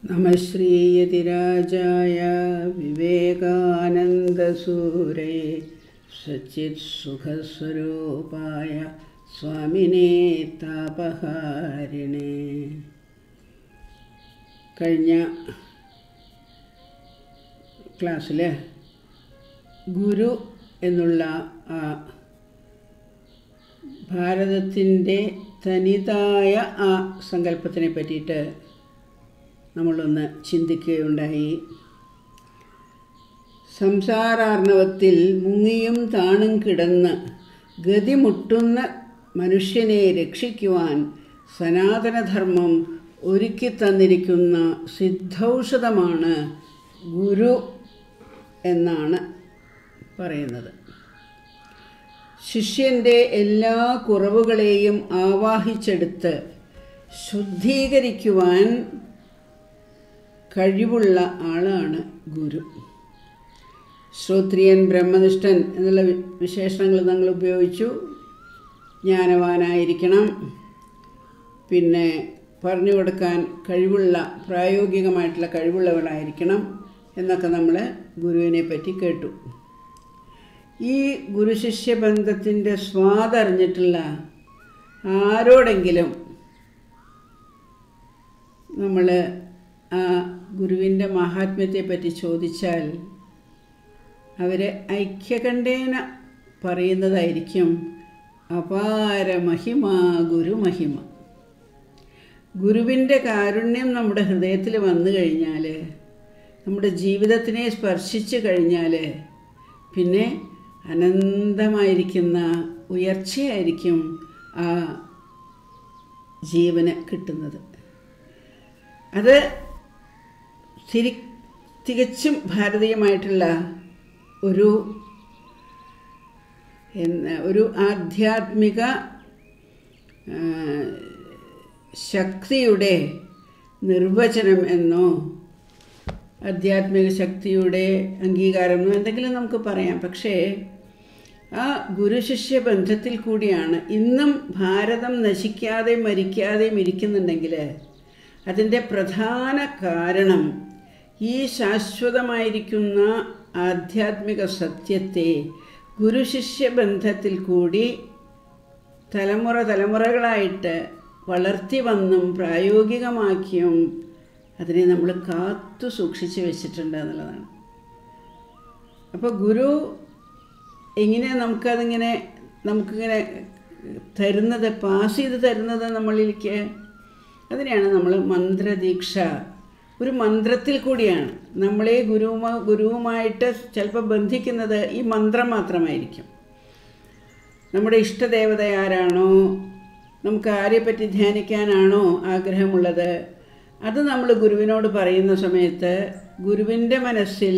നമ ശ്രീയതിരാജായ വിവേകാനന്ദസൂരേ സച്ചിത് സുഖസ്വരൂപായ സ്വാമിനേ താപഹാരിണേ കഴിഞ്ഞ ക്ലാസ്സിൽ ഗുരു എന്നുള്ള ആ ഭാരതത്തിൻ്റെ തനിതായ ആ സങ്കല്പത്തിനെ പറ്റിയിട്ട് നമ്മളൊന്ന് ചിന്തിക്കുകയുണ്ടായി സംസാരാർണവത്തിൽ മുങ്ങിയും താണും കിടന്ന് ഗതിമുട്ടുന്ന മനുഷ്യനെ രക്ഷിക്കുവാൻ സനാതനധർമ്മം ഒരുക്കി തന്നിരിക്കുന്ന സിദ്ധൌഷധമാണ് ഗുരു എന്നാണ് പറയുന്നത് ശിഷ്യൻ്റെ എല്ലാ കുറവുകളെയും ആവാഹിച്ചെടുത്ത് ശുദ്ധീകരിക്കുവാൻ കഴിവുള്ള ആളാണ് ഗുരു ശ്രോത്രിയൻ ബ്രഹ്മനിഷ്ഠൻ എന്നുള്ള വിശേഷണങ്ങൾ നമ്മൾ ഉപയോഗിച്ചു ജ്ഞാനവാനായിരിക്കണം പിന്നെ പറഞ്ഞു കൊടുക്കാൻ കഴിവുള്ള പ്രായോഗികമായിട്ടുള്ള കഴിവുള്ളവനായിരിക്കണം എന്നൊക്കെ നമ്മൾ ഗുരുവിനെ പറ്റി കേട്ടു ഈ ഗുരുശിഷ്യ ബന്ധത്തിൻ്റെ സ്വാദറിഞ്ഞിട്ടുള്ള ആരോടെങ്കിലും നമ്മൾ ആ ഗുരുവിൻ്റെ മഹാത്മ്യത്തെ പറ്റി ചോദിച്ചാൽ അവർ ഐക്യകണ്ഠേന പറയുന്നതായിരിക്കും അപാര മഹിമ ഗുരുമഹിമ ഗുരുവിൻ്റെ കാരുണ്യം നമ്മുടെ ഹൃദയത്തിൽ വന്നു കഴിഞ്ഞാൽ നമ്മുടെ ജീവിതത്തിനെ സ്പർശിച്ചു കഴിഞ്ഞാൽ പിന്നെ അനന്തമായിരിക്കുന്ന ഉയർച്ചയായിരിക്കും ആ ജീവന് കിട്ടുന്നത് അത് തിരി തികച്ചും ഭാരതീയമായിട്ടുള്ള ഒരു ഒരു ആധ്യാത്മിക ശക്തിയുടെ നിർവചനം എന്നോ ആധ്യാത്മിക ശക്തിയുടെ അംഗീകാരം എന്നോ എന്തെങ്കിലും നമുക്ക് പറയാം പക്ഷേ ആ ഗുരുശിഷ്യ ബന്ധത്തിൽ കൂടിയാണ് ഇന്നും ഭാരതം നശിക്കാതെ മരിക്കാതെയും ഇരിക്കുന്നുണ്ടെങ്കിൽ അതിൻ്റെ പ്രധാന കാരണം ഈ ശാശ്വതമായിരിക്കുന്ന ആധ്യാത്മിക സത്യത്തെ ഗുരുശിഷ്യ ബന്ധത്തിൽ കൂടി തലമുറ തലമുറകളായിട്ട് വളർത്തി വന്നും പ്രായോഗികമാക്കിയും അതിനെ നമ്മൾ കാത്തു സൂക്ഷിച്ച് വെച്ചിട്ടുണ്ട് എന്നുള്ളതാണ് അപ്പോൾ ഗുരു എങ്ങനെ നമുക്കതിങ്ങനെ നമുക്കിങ്ങനെ തരുന്നത് പാസ് ചെയ്ത് തരുന്നത് നമ്മളിലേക്ക് അതിനെയാണ് നമ്മൾ മന്ത്രദീക്ഷ ഒരു മന്ത്രത്തിൽ കൂടിയാണ് നമ്മളെ ഗുരുവുമാ ഗുരുവുമായിട്ട് ചിലപ്പോൾ ബന്ധിക്കുന്നത് ഈ മന്ത്രം മാത്രമായിരിക്കും നമ്മുടെ ഇഷ്ടദേവത ആരാണോ നമുക്ക് ആരെപ്പറ്റി ധ്യാനിക്കാനാണോ ആഗ്രഹമുള്ളത് അത് നമ്മൾ ഗുരുവിനോട് പറയുന്ന സമയത്ത് ഗുരുവിൻ്റെ മനസ്സിൽ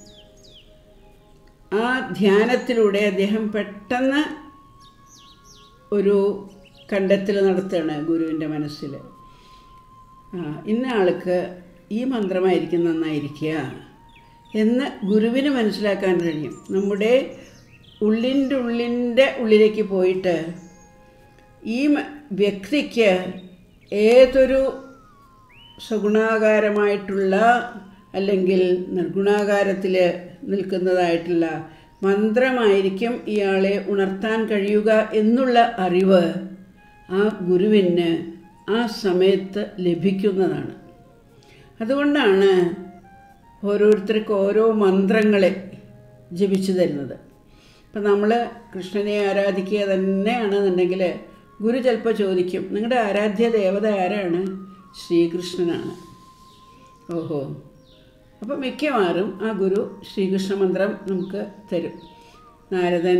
ആ ധ്യാനത്തിലൂടെ അദ്ദേഹം പെട്ടെന്ന് ഒരു കണ്ടെത്തൽ നടത്തുകയാണ് ഗുരുവിൻ്റെ മനസ്സിൽ ആ ഇന്ന ആൾക്ക് ഈ മന്ത്രമായിരിക്കും നന്നായിരിക്കുക എന്ന് ഗുരുവിന് മനസ്സിലാക്കാൻ കഴിയും നമ്മുടെ ഉള്ളിൻ്റെ ഉള്ളിൻ്റെ ഉള്ളിലേക്ക് പോയിട്ട് ഈ വ്യക്തിക്ക് ഏതൊരു സഗുണാകാരമായിട്ടുള്ള അല്ലെങ്കിൽ നിർഗുണാകാരത്തിൽ നിൽക്കുന്നതായിട്ടുള്ള മന്ത്രമായിരിക്കും ഇയാളെ ഉണർത്താൻ കഴിയുക എന്നുള്ള അറിവ് ആ ഗുരുവിന് ആ സമയത്ത് ലഭിക്കുന്നതാണ് അതുകൊണ്ടാണ് ഓരോരുത്തർക്കും ഓരോ മന്ത്രങ്ങളെ ജപിച്ചു തരുന്നത് ഇപ്പം നമ്മൾ കൃഷ്ണനെ ആരാധിക്കുക തന്നെയാണെന്നുണ്ടെങ്കിൽ ഗുരു ചിലപ്പോൾ ചോദിക്കും നിങ്ങളുടെ ആരാധ്യ ദേവത ആരാണ് ശ്രീകൃഷ്ണനാണ് ഓഹോ അപ്പോൾ മിക്കവാറും ആ ഗുരു ശ്രീകൃഷ്ണ മന്ത്രം നമുക്ക് തരും നാരദൻ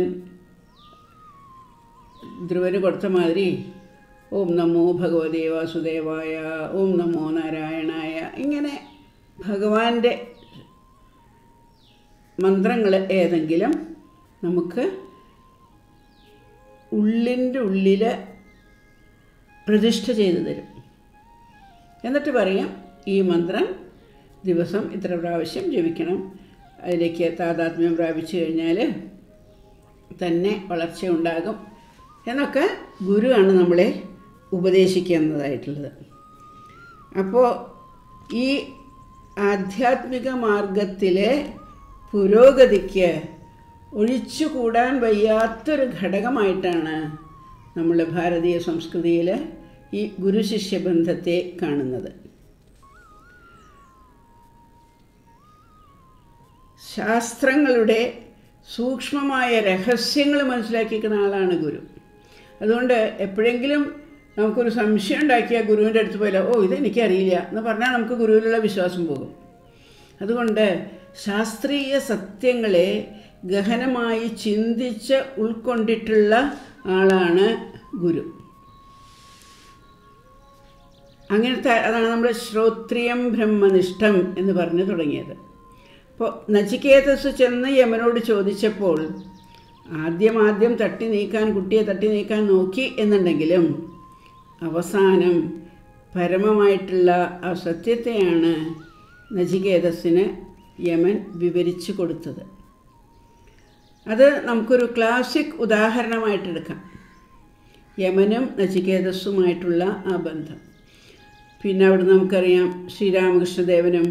ധ്രുവന് കൊടുത്ത മാതിരി ഓം നമോ ഭഗവതേ വാസുദേവായ ഓം നമോ നാരായണായ ഇങ്ങനെ ഭഗവാന്റെ മന്ത്രങ്ങൾ ഏതെങ്കിലും നമുക്ക് ഉള്ളിൻ്റെ ഉള്ളിൽ പ്രതിഷ്ഠ ചെയ്തു തരും എന്നിട്ട് പറയാം ഈ മന്ത്രം ദിവസം ഇത്ര പ്രാവശ്യം ജപിക്കണം അതിലേക്ക് താതാത്മ്യം പ്രാപിച്ചു കഴിഞ്ഞാൽ തന്നെ വളർച്ചയുണ്ടാകും എന്നൊക്കെ ഗുരുവാണ് നമ്മളെ ഉപദേശിക്കുന്നതായിട്ടുള്ളത് അപ്പോൾ ഈ ആധ്യാത്മിക മാർഗത്തിലെ പുരോഗതിക്ക് ഒഴിച്ചുകൂടാൻ വയ്യാത്തൊരു ഘടകമായിട്ടാണ് നമ്മൾ ഭാരതീയ സംസ്കൃതിയിൽ ഈ ഗുരുശിഷ്യ ബന്ധത്തെ കാണുന്നത് ശാസ്ത്രങ്ങളുടെ സൂക്ഷ്മമായ രഹസ്യങ്ങൾ മനസ്സിലാക്കിയിരിക്കുന്ന ആളാണ് ഗുരു അതുകൊണ്ട് എപ്പോഴെങ്കിലും നമുക്കൊരു സംശയം ഉണ്ടാക്കിയാൽ ഗുരുവിൻ്റെ അടുത്ത് പോയാലോ ഓ ഇതെനിക്കറിയില്ല എന്ന് പറഞ്ഞാൽ നമുക്ക് ഗുരുവിലുള്ള വിശ്വാസം പോകും അതുകൊണ്ട് ശാസ്ത്രീയ സത്യങ്ങളെ ഗഹനമായി ചിന്തിച്ച് ഉൾക്കൊണ്ടിട്ടുള്ള ആളാണ് ഗുരു അങ്ങനത്തെ അതാണ് നമ്മൾ ശ്രോത്രിയം ബ്രഹ്മനിഷ്ഠം എന്ന് പറഞ്ഞു തുടങ്ങിയത് അപ്പോൾ നചികേതസ് ചെന്ന് യമനോട് ചോദിച്ചപ്പോൾ ആദ്യം ആദ്യം തട്ടി നീക്കാൻ കുട്ടിയെ തട്ടി നീക്കാൻ നോക്കി എന്നുണ്ടെങ്കിലും അവസാനം പരമമായിട്ടുള്ള ആ സത്യത്തെയാണ് നചികേതസിന് യമൻ വിവരിച്ചു കൊടുത്തത് അത് നമുക്കൊരു ക്ലാസിക് ഉദാഹരണമായിട്ടെടുക്കാം യമനും നചികേതസുമായിട്ടുള്ള ആ ബന്ധം പിന്നെ അവിടെ നമുക്കറിയാം ശ്രീരാമകൃഷ്ണദേവനും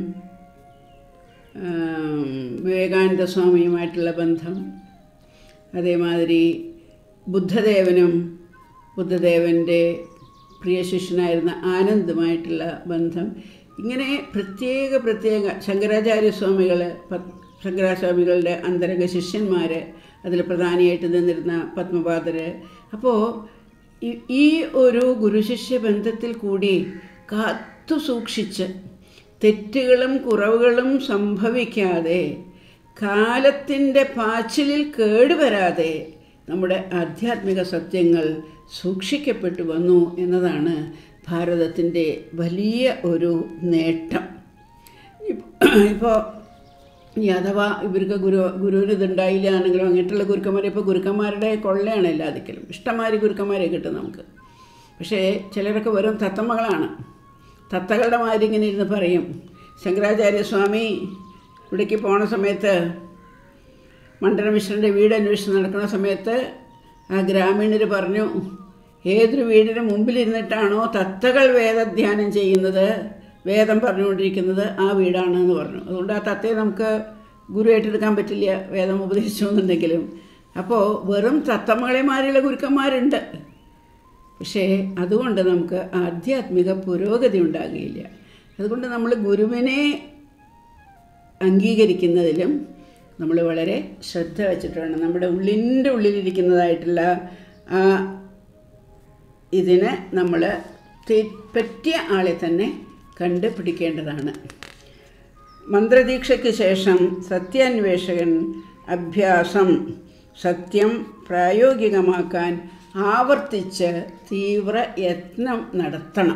വിവേകാനന്ദ സ്വാമിയുമായിട്ടുള്ള ബന്ധം അതേമാതിരി ബുദ്ധദേവനും ബുദ്ധദേവൻ്റെ പ്രിയ ശിഷ്യനായിരുന്ന ആനന്ദുമായിട്ടുള്ള ബന്ധം ഇങ്ങനെ പ്രത്യേക പ്രത്യേക ശങ്കരാചാര്യസ്വാമികൾ ശങ്കരാസ്വാമികളുടെ അന്തരംഗ ശിഷ്യന്മാർ അതിൽ പ്രധാനിയായിട്ട് നിന്നിരുന്ന പത്മപാദർ അപ്പോൾ ഈ ഒരു ഗുരുശിഷ്യ ബന്ധത്തിൽ കൂടി കാത്തു സൂക്ഷിച്ച് തെറ്റുകളും കുറവുകളും സംഭവിക്കാതെ കാലത്തിൻ്റെ പാച്ചിലിൽ കേടുവരാതെ നമ്മുടെ ആധ്യാത്മിക സത്യങ്ങൾ സൂക്ഷിക്കപ്പെട്ടു വന്നു എന്നതാണ് ഭാരതത്തിൻ്റെ വലിയ ഒരു നേട്ടം ഇപ്പോൾ ഇനി അഥവാ ഇവർക്ക് ഗുരു ഗുരുവിന് ഇതുണ്ടായില്ല ആണെങ്കിലും അങ്ങനെയുള്ള ഗുരുക്കന്മാരെ ഇപ്പോൾ ഗുരുക്കന്മാരുടെ കൊള്ളയാണ് എല്ലാതിക്കലും ഇഷ്ടംമാതിരി ഗുരുക്കന്മാരെ കിട്ടും നമുക്ക് പക്ഷേ ചിലരൊക്കെ വെറും തത്തമ്മകളാണ് തത്തകളുടെ മാതിരി ഇങ്ങനെ ഇരുന്ന് പറയും ശങ്കരാചാര്യസ്വാമി ഇവിടേക്ക് പോണ സമയത്ത് മണ്ഡലമിശ്രൻ്റെ വീട് അന്വേഷിച്ച് നടക്കുന്ന സമയത്ത് ആ ഗ്രാമീണർ പറഞ്ഞു ഏതൊരു വീടിന് മുമ്പിലിരുന്നിട്ടാണോ തത്തകൾ വേദധ്യാനം ചെയ്യുന്നത് വേദം പറഞ്ഞുകൊണ്ടിരിക്കുന്നത് ആ വീടാണ് എന്ന് പറഞ്ഞു അതുകൊണ്ട് ആ തത്തയെ നമുക്ക് ഗുരുവായിട്ടെടുക്കാൻ പറ്റില്ല വേദം ഉപദേശിച്ചു എന്നുണ്ടെങ്കിലും അപ്പോൾ വെറും തത്തമ്മകളെമാരുള്ള ഗുരുക്കന്മാരുണ്ട് പക്ഷേ അതുകൊണ്ട് നമുക്ക് ആധ്യാത്മിക പുരോഗതി ഉണ്ടാകുകയില്ല അതുകൊണ്ട് നമ്മൾ ഗുരുവിനെ അംഗീകരിക്കുന്നതിലും നമ്മൾ വളരെ ശ്രദ്ധ വെച്ചിട്ട് വേണം നമ്മുടെ ഉള്ളിൻ്റെ ഉള്ളിലിരിക്കുന്നതായിട്ടുള്ള ആ ഇതിനെ നമ്മൾ പറ്റിയ ആളെ തന്നെ കണ്ടുപിടിക്കേണ്ടതാണ് മന്ത്രദീക്ഷയ്ക്ക് ശേഷം സത്യാന്വേഷകൻ അഭ്യാസം സത്യം പ്രായോഗികമാക്കാൻ ആവർത്തിച്ച് തീവ്ര യത്നം നടത്തണം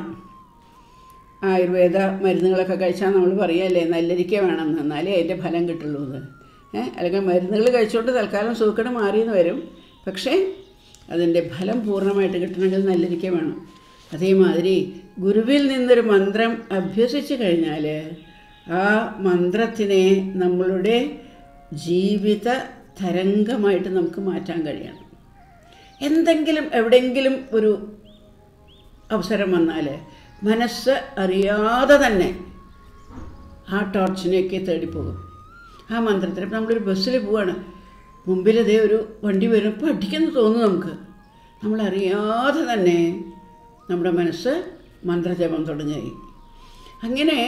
ആയുർവേദ മരുന്നുകളൊക്കെ കഴിച്ചാൽ നമ്മൾ പറയല്ലേ നെല്ലരിക്ക വേണം എന്നാലേ അതിൻ്റെ ഫലം കിട്ടുള്ളൂ എന്ന് ഏഹ് അല്ലെങ്കിൽ മരുന്നുകൾ കഴിച്ചുകൊണ്ട് തൽക്കാലം സൂക്കട് മാറിയെന്ന് വരും പക്ഷേ അതിൻ്റെ ഫലം പൂർണ്ണമായിട്ട് കിട്ടണമെങ്കിൽ നെല്ലരിക്ക വേണം അതേമാതിരി ഗുരുവിൽ നിന്നൊരു മന്ത്രം അഭ്യസിച്ചു കഴിഞ്ഞാൽ ആ മന്ത്രത്തിനെ നമ്മളുടെ ജീവിത തരംഗമായിട്ട് നമുക്ക് മാറ്റാൻ കഴിയണം എന്തെങ്കിലും എവിടെയെങ്കിലും ഒരു അവസരം വന്നാൽ മനസ്സ് അറിയാതെ തന്നെ ആ ടോർച്ചിനെയൊക്കെ തേടിപ്പോകും ആ മന്ത്രത്തിന് ഇപ്പം നമ്മളൊരു ബസ്സിൽ പോവാണ് മുമ്പിൽ അതേ ഒരു വണ്ടി വരും പഠിക്കുന്നു തോന്നുന്നു നമുക്ക് നമ്മളറിയാതെ തന്നെ നമ്മുടെ മനസ്സ് മന്ത്രജപം തുടങ്ങി അങ്ങനെ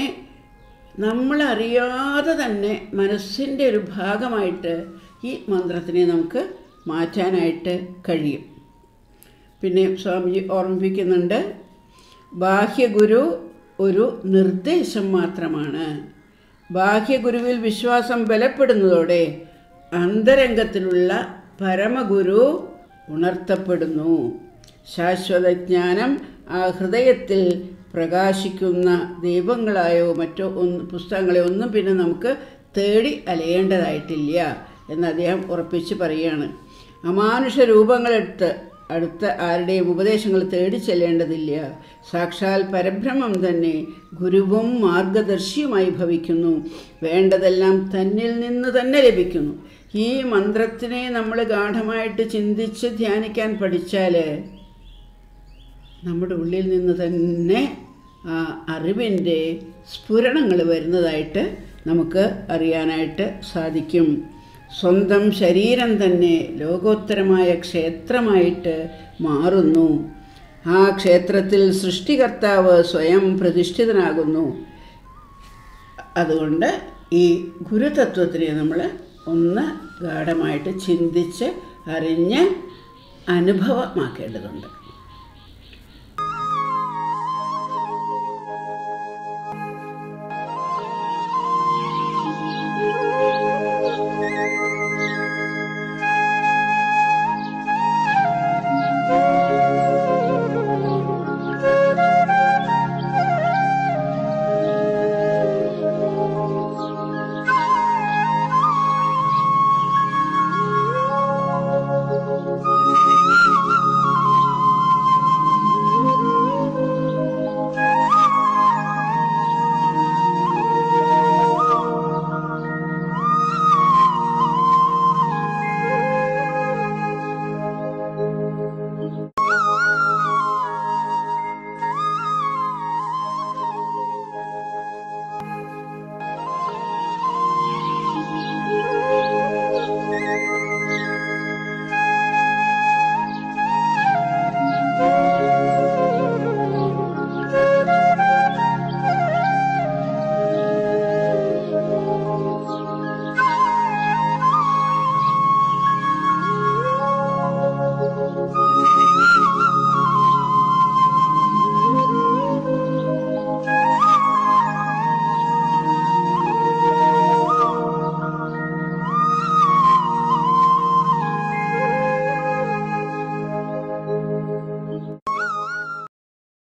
നമ്മളറിയാതെ തന്നെ മനസ്സിൻ്റെ ഒരു ഭാഗമായിട്ട് ഈ മന്ത്രത്തിനെ നമുക്ക് മാറ്റാനായിട്ട് കഴിയും പിന്നെ സ്വാമിജി ഓർമ്മിപ്പിക്കുന്നുണ്ട് ബാഹ്യഗുരു ഒരു നിർദ്ദേശം മാത്രമാണ് ബാഹ്യഗുരുവിൽ വിശ്വാസം ബലപ്പെടുന്നതോടെ അന്തരംഗത്തിലുള്ള പരമഗുരു ഉണർത്തപ്പെടുന്നു ശാശ്വതജ്ഞാനം ആ ഹൃദയത്തിൽ പ്രകാശിക്കുന്ന ദീപങ്ങളായോ മറ്റോ ഒന്ന് പുസ്തകങ്ങളെ ഒന്നും പിന്നെ നമുക്ക് തേടി അലയേണ്ടതായിട്ടില്ല എന്ന് അദ്ദേഹം ഉറപ്പിച്ച് പറയുകയാണ് അമാനുഷ രൂപങ്ങളെടുത്ത് അടുത്ത ആരുടെയും ഉപദേശങ്ങൾ തേടി ചെല്ലേണ്ടതില്ല സാക്ഷാൽ പരബ്രഹ്മം തന്നെ ഗുരുവും മാർഗദർശിയുമായി ഭവിക്കുന്നു വേണ്ടതെല്ലാം തന്നിൽ നിന്ന് തന്നെ ലഭിക്കുന്നു ഈ മന്ത്രത്തിനെ നമ്മൾ ഗാഠമായിട്ട് ചിന്തിച്ച് ധ്യാനിക്കാൻ പഠിച്ചാൽ നമ്മുടെ ഉള്ളിൽ നിന്ന് തന്നെ ആ അറിവിൻ്റെ സ്ഫുരണങ്ങൾ വരുന്നതായിട്ട് നമുക്ക് അറിയാനായിട്ട് സാധിക്കും സ്വന്തം ശരീരം തന്നെ ലോകോത്തരമായ ക്ഷേത്രമായിട്ട് മാറുന്നു ആ ക്ഷേത്രത്തിൽ സൃഷ്ടികർത്താവ് സ്വയം പ്രതിഷ്ഠിതനാകുന്നു അതുകൊണ്ട് ഈ ഗുരുതത്വത്തിനെ നമ്മൾ ഒന്ന് ഗാഠമായിട്ട് ചിന്തിച്ച് അറിഞ്ഞ് അനുഭവമാക്കേണ്ടതുണ്ട്